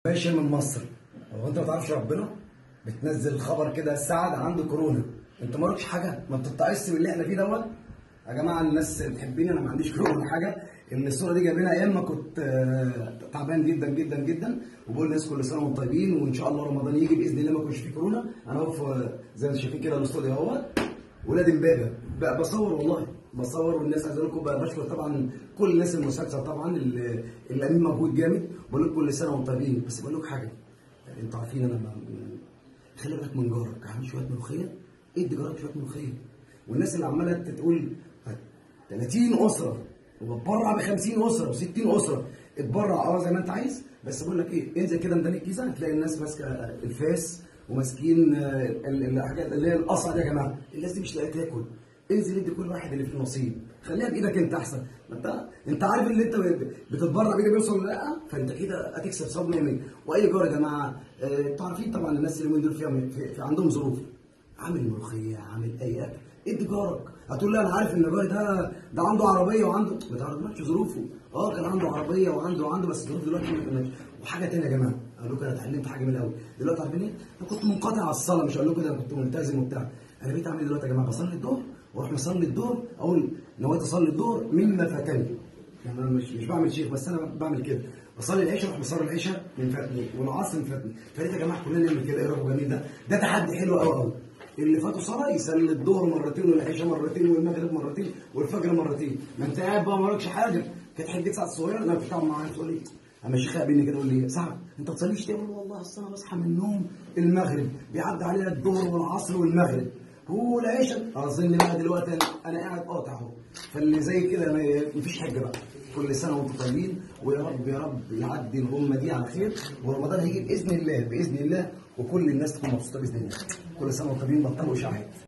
باشا من مصر هو انت ما تعرفش ربنا بتنزل خبر كده سعد عنده كورونا انت ما وراكش حاجه ما بتتعصب باللي احنا فيه دوت يا جماعه الناس اللي بتحبني انا ما عنديش كورونا ولا حاجه ان الصوره دي جايبينها ايام ما كنت آه، تعبان جدا جدا جدا وبقول للناس كل سنه وانتم طيبين وان شاء الله رمضان يجي باذن الله ما يكونش فيه كورونا انا اهو في- زي ما انتم شايفين كده الاستوديو اهوت ولاد امبابه بقى بصور والله بصور والناس عايز اقول لكم بقى بشكر طبعا كل الناس المسلسل طبعا اللي الامين موجود جامد بقول لكم كل سنه وانتم طيبين بس بقول لكم حاجه انتوا عارفين انا ما- خلي بالك من جارك عامل شويه ملوخيه ادي جارك شويه ملوخيه والناس اللي عماله تقول 30 اسره وبتبرع ب 50 اسره و60 اسره اتبرع اه زي ما انت عايز بس بقول لك ايه انزل كده ميدان الجيزه هتلاقي الناس ماسكه الفاس وماسكين آه، ال- الحاجات اللي هي القصع دي يا جماعه الناس دي مش لاقيه تاكل انزل ادي كل واحد اللي فيه نصيب خليها بايدك انت احسن ما انت انت عارف اللي انت بتتبرع بيه ده بيوصل ولا لا فانت كده هتكسب ثواب 100 واي جار يا جماعه آه، انتوا عارفين طبعا الناس اللي دول فيها في, في عندهم ظروف عامل ملوخيه عامل اي اكل ادي جارك هتقول لي انا عارف ان جاري ده ده عنده عربيه وعنده ما تعرفش ظروفه اه كان عنده عربيه وعنده وعنده بس الظروف دلوقتي ما كانتش وحاجه ثانيه يا جماعه اقول لكم انا اتعلمت حاجه من الاول دلوقتي عارفين ايه؟ انا كنت منقطع على الصلاه مش هقول لكم ده أنا كنت ملتزم وبتاع انا بقيت اعمل ايه دلوقتي يا جماعه بصلي الظهر واروح مصلي الظهر اقول نويت اصلي الظهر مما فاتني يعني انا مش مش بعمل شيخ بس انا بعمل كده بصلي العشاء اروح مصلي العشاء من فاتني والعصر من فاتني فريت يا جماعه كلنا نعمل كده ايه رايكم جميل ده ده تحدي حلو قوي قوي اللي فاتوا صلاه يصلي الظهر مرتين والعشاء مرتين والمغرب مرتين والفجر مرتين ما انت قاعد بقى ما وراكش حاجه كانت حجه ساعه صغيره انا كنت معايا تقول لي اما الشيخ قابلني كده يقول لي صعب انت تصليش تاني اقول له والله اصل انا بصحى من النوم المغرب بيعدي علينا الظهر والعصر والمغرب هو العشاء اظن بقى دلوقتي انا انا قاعد قاطع اهو فاللي زي كده ما- مفيش حجه بقى كل سنه وانتم طيبين ويا رب يا رب يعدي الامه دي على خير ورمضان هيجي باذن الله باذن الله وكل الناس تكون مبسوطه باذن الله كل سنه وانتم طيبين بطلوا اشاعات